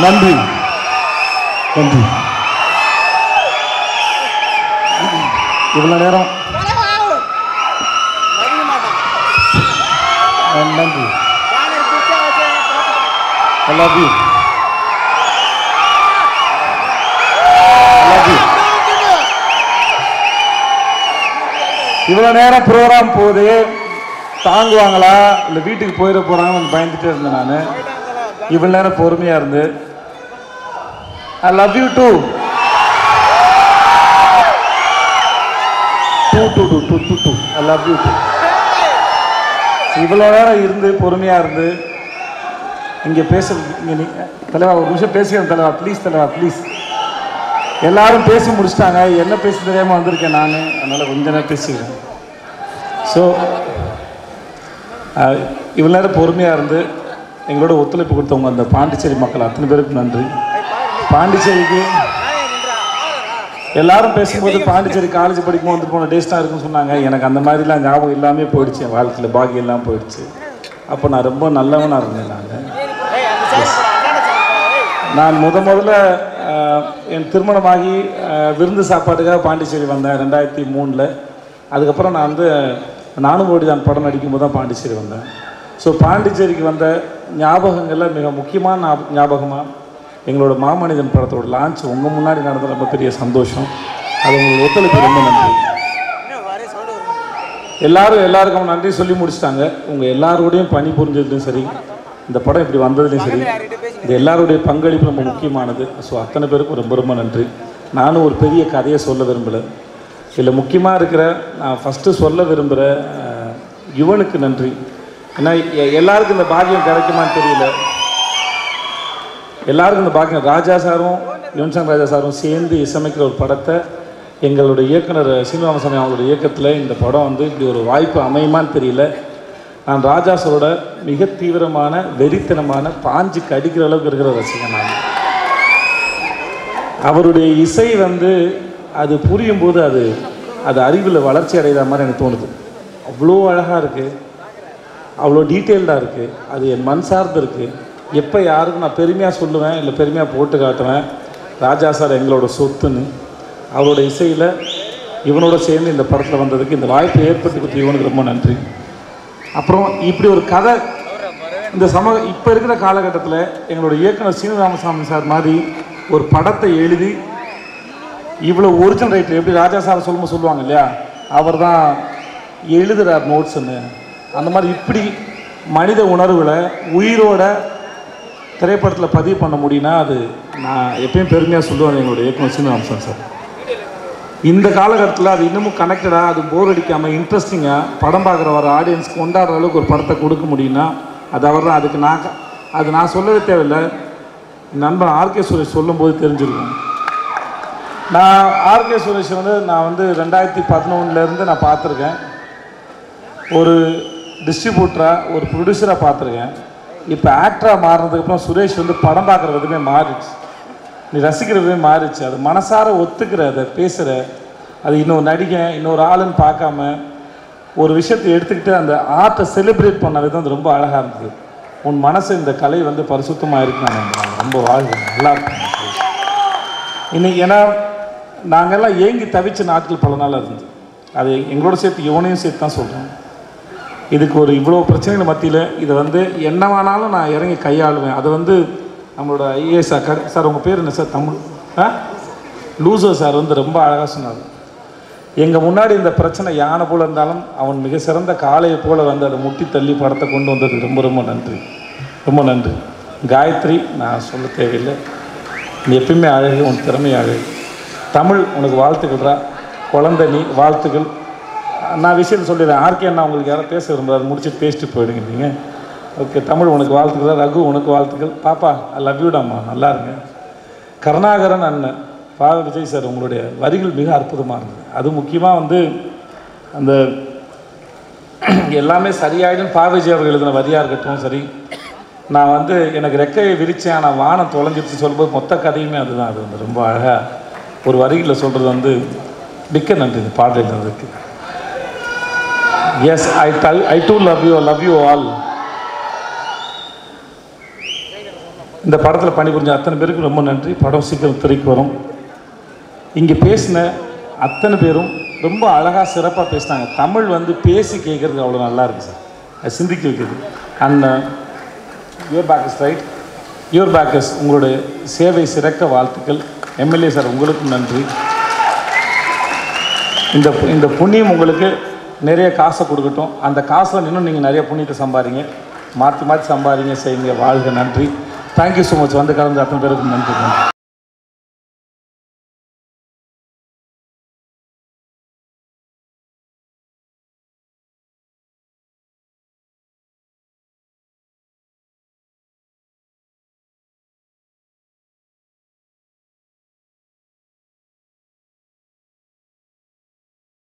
நன்றி நன்றி இவ்வளோ நேரம் அஹ் நன்றி I love you. I love you. இவ்வளோ நேரம் ப்ரோக்ராம் போகுது தாங்குவாங்களா இல்லை வீட்டுக்கு போயிட போகிறாங்கன்னு பயந்துட்டே இருந்தேன் நான் இவ்வளோ நேரம் பொறுமையாக இருந்து I love you too too too too too too too I love you too இவ்வளோ நேரம் இருந்து பொறுமையாக இருந்து இங்கே பேச இங்கே நீ தலைவா ஒரு நிமிஷம் பேசுகிறேன் தலைவா ப்ளீஸ் தலைவா ப்ளீஸ் எல்லாரும் பேசி முடிச்சிட்டாங்க என்ன பேச தெரியாமல் வந்திருக்கேன் நான் அதனால் கொஞ்ச நேரம் பேசிக்கிறேன் ஸோ இவ்வளோ நேரம் பொறுமையாக இருந்து எங்களோட ஒத்துழைப்பு கொடுத்தவங்க அந்த பாண்டிச்சேரி மக்கள் அத்தனை பேருக்கு நன்றி பாண்டிச்சேரிக்கு எல்லாரும் பேசும்போது பாண்டிச்சேரி காலேஜ் படிக்கும்போது வந்து போன டேஸ் தான் இருக்குன்னு சொன்னாங்க எனக்கு அந்த மாதிரிலாம் ஞாபகம் இல்லாமே போயிடுச்சு என் வாழ்க்கையில் பாக்கியம் எல்லாம் போயிடுச்சு அப்போ நான் ரொம்ப நல்லவனாக இருந்தேன் நான் நான் முத முதல்ல அஹ், என் திருமணமாகி அஹ், விருந்து சாப்பாட்டுக்காக பாண்டிச்சேரி வந்தேன் ரெண்டாயிரத்தி மூணில் அதுக்கப்புறம் நான் வந்து நானும் ஓடிதான் படம் நடிக்கும்போது தான் பாண்டிச்சேரி வந்தேன் ஸோ பாண்டிச்சேரிக்கு வந்த ஞாபகங்கள்ல மிக முக்கியமான ஞாப- ஞாபகமாக எங்களோட மாமனிதன் படத்தோட லான்ச் உங்கள் முன்னாடி நடந்த ரொம்ப பெரிய சந்தோஷம் அது உங்களுக்கு ஒத்துழைப்பு ரொம்ப நன்றி எல்லாரும் எல்லாருக்கும் நன்றி சொல்லி முடிச்சிட்டாங்க உங்கள் எல்லாரோடையும் பணி புரிஞ்சதுலையும் சரி இந்த படம் இப்படி வந்ததுலையும் சரி இந்த எல்லாருடைய பங்களிப்பு ரொம்ப முக்கியமானது ஸோ அத்தனை பேருக்கும் ரொம்ப ரொம்ப நன்றி நானும் ஒரு பெரிய கதையை சொல்ல விரும்பலை இதில் முக்கியமாக இருக்கிற நான் ஃபஸ்ட்டு சொல்ல விரும்புகிற அஹ், யுவனுக்கு நன்றி ஏன்னா எ- எல்லாருக்கும் இந்த பாக்கியம் கிடைக்குமான்னு தெரியல எல்லாருக்கும் இந்த பாக்கியம் ராஜா சாரும் யுவன்சங் ராஜா சாரும் சேர்ந்து இசைமைக்கிற ஒரு படத்தை எங்களுடைய இயக்குனர் சீனிவாசன் அவங்களுடைய இயக்கத்தில் இந்த படம் வந்து இப்படி ஒரு வாய்ப்பு அமையுமான்னு தெரியல நான் ராஜா சாரோட மிக தீவிரமான வெறித்தனமான பாஞ்சு கடிக்கிற அளவுக்கு இருக்கிற ரசிகன் நான் அவருடைய இசை வந்து அது புரியும் போது அது அது அறிவில் வளர்ச்சி அடைகிற மாதிரி எனக்கு தோணுது அவ்வளோ அழகாக இருக்குது அவ்வளோ டீட்டெயில்டாக இருக்குது அது என் மண் சார்ந்து இருக்குது எப்போ யாருக்கும் நான் பெருமையாக சொல்லுவேன் இல்லை பெருமையாக போட்டு காட்டுவேன் ராஜா சார் எங்களோட சொத்துன்னு அவரோட இசையில் இவனோட சேர்ந்து இந்த படத்தில் வந்ததுக்கு இந்த வாய்ப்பு ஏற்பட்டு கொடுத்த இவனுக்கு ரொம்ப நன்றி அப்புறம் இப்படி ஒரு கதை இந்த சம இப்போ இருக்கிற காலகட்டத்தில் எங்களோட இயக்குனர் சீனிவாமசாமி சார் மாதிரி ஒரு படத்தை எழுதி இவ்வளோ ஒரிஜினல் ரைட்டர் எப்படி ராஜா சார் சொல்லும்போது சொல்லுவாங்க இல்லையா அவர் தான் எழுதுகிறார் நோட்ஸுன்னு அந்த மாதிரி இப்படி மனித உணர்வுகளை உயிரோட திரைப்படத்தில் பதிவு பண்ண முடியும்னா அது நான் எப்பயும் பெருமையாக சொல்லுவேன் எங்களோட இயக்குனர் சீனிவாசன் சார் இந்த காலகட்டத்தில் அது இன்னமும் கனெக்டடாக அது போர் அடிக்காமல் இன்ட்ரெஸ்டிங்காக படம் பார்க்குற வர ஆடியன்ஸ்க்கு கொண்டாடுற அளவுக்கு ஒரு படத்தை கொடுக்க முடியும்னா அது அவர் தான் அதுக்கு நான் க- அது நான் சொல்லவே தேவையில்லை என் நண்பன் ஆர்கே சுரேஷ் சொல்லும்போது தெரிஞ்சிருக்கும் நான் ஆர்கே சுரேஷ் வந்து நான் வந்து ரெண்டாயிரத்தி பதினொன்றுலேருந்து நான் பார்த்துருக்கேன் ஒரு டிஸ்ட்ரிபியூட்டராக ஒரு ப்ரொடியூசராக பார்த்துருக்கேன் இப்போ ஆக்டராக மாறினதுக்கப்புறம் சுரேஷ் வந்து படம் பார்க்குற விதமே மாறிடுச்சு நீ ரசிக்கிற விதமே மாறிடுச்சு அது மனசார ஒத்துக்கிற அதை பேசுகிற அது இன்னொரு நடிகன் இன்னொரு ஆளுன்னு பார்க்காம ஒரு விஷயத்தை எடுத்துக்கிட்டு அந்த ஆர்ட்டை செலிப்ரேட் பண்ண விதம் அது ரொம்ப அழகாக இருந்தது உன் மனசு இந்த கலை வந்து பரிசுத்தமாக இருக்கு நான் நம்புறேன் ரொம்ப வாழ்கிறேன் நல்லா இருக்கும் இன்னைக்கு ஏன்னா நாங்கெல்லாம் ஏங்கி தவிச்ச நாட்கள் பல நாள் இருந்தது அது எங்களோட சேர்த்து இவனையும் சேர்த்து தான் சொல்கிறேன் இதுக்கு ஒரு இவ்வளோ பிரச்சனைகள் மத்தியில் இதை வந்து என்ன வேணாலும் நான் இறங்கி கையாளுவேன் அது வந்து நம்மளோட ஐஏஎஸ் சார் சார் உங்கள் பேர் என்ன சார் தமிழ் ஆ லூசர் சார் வந்து ரொம்ப அழகாக சொன்னார் எங்கள் முன்னாடி இந்த பிரச்சனை யானை போல இருந்தாலும் அவன் மிக சிறந்த காளையை போல வந்து அதை முட்டி தள்ளி படத்தை கொண்டு வந்தது ரொம்ப ரொம்ப நன்றி ரொம்ப நன்றி காயத்ரி நான் சொல்ல தேவையில்லை நீ எப்பயுமே அழகு உன் திறமை அழகு தமிழ் உனக்கு வாழ்த்துக்கள்ரா குழந்தை நீ வாழ்த்துக்கள் நான் விஷயத்தை சொல்லிடுறேன் ஆர்கே அண்ணா உங்களுக்கு யாரும் பேச விரும்புறாரு முடிச்சுட்டு பேசிட்டு போயிடுங்க நீங்கள் ஓகே தமிழ் உனக்கு வாழ்த்துக்கள் ரகு உனக்கு வாழ்த்துக்கள் பாப்பா ஐ லவ் யூடாம்மா நல்லா இருங்க கருணாகரன் அண்ணன் பா விஜய் சார் உங்களுடைய வரிகள் மிக அற்புதமாக இருந்தது அது முக்கியமாக வந்து அந்த எல்லாமே சரியாயிடும் பா விஜய் அவர்கள் எழுதின வரியாக இருக்கட்டும் சரி நான் வந்து எனக்கு ரெக்கையை விரிச்சேன் ஆனால் வானம் தொலைஞ்சிருச்சு சொல்லும்போது மொத்த கதையுமே அதுதான் அது வந்து ரொம்ப அழகாக ஒரு வரிகளில் சொல்கிறது வந்து மிக்க நன்றி இந்த பாடல் எழுதுறதுக்கு yes I tell I do love you love you all இந்த படத்தில் பணிபுரிஞ்ச அத்தனை பேருக்கு ரொம்ப நன்றி படம் சீக்கிரம் திரைக்கு வரும் இங்கே பேசின அத்தனை பேரும் ரொம்ப அழகாக சிறப்பாக பேசினாங்க தமிழ் வந்து பேசி கேட்குறதுக்கு அவ்வளோ நல்லா இருக்கு சார் அது சிந்திக்க வைக்குது and your backers right your backers உங்களுடைய சேவை சிறக்க வாழ்த்துக்கள் எம்எல்ஏ சார் உங்களுக்கும் நன்றி இந்த இந்த புண்ணியம் உங்களுக்கு நிறைய காசை கொடுக்கட்டும் அந்த காசில் இன்னும் நீங்கள் நிறைய புண்ணியத்தை சம்பாதிங்க மாற்றி மாற்றி சம்பாதிங்க செய்யுங்க வாழ்க நன்றி தேங்க்யூ ஸோ மச் வந்து கலந்து அத்தனை பேருக்கு நன்றி நன்றி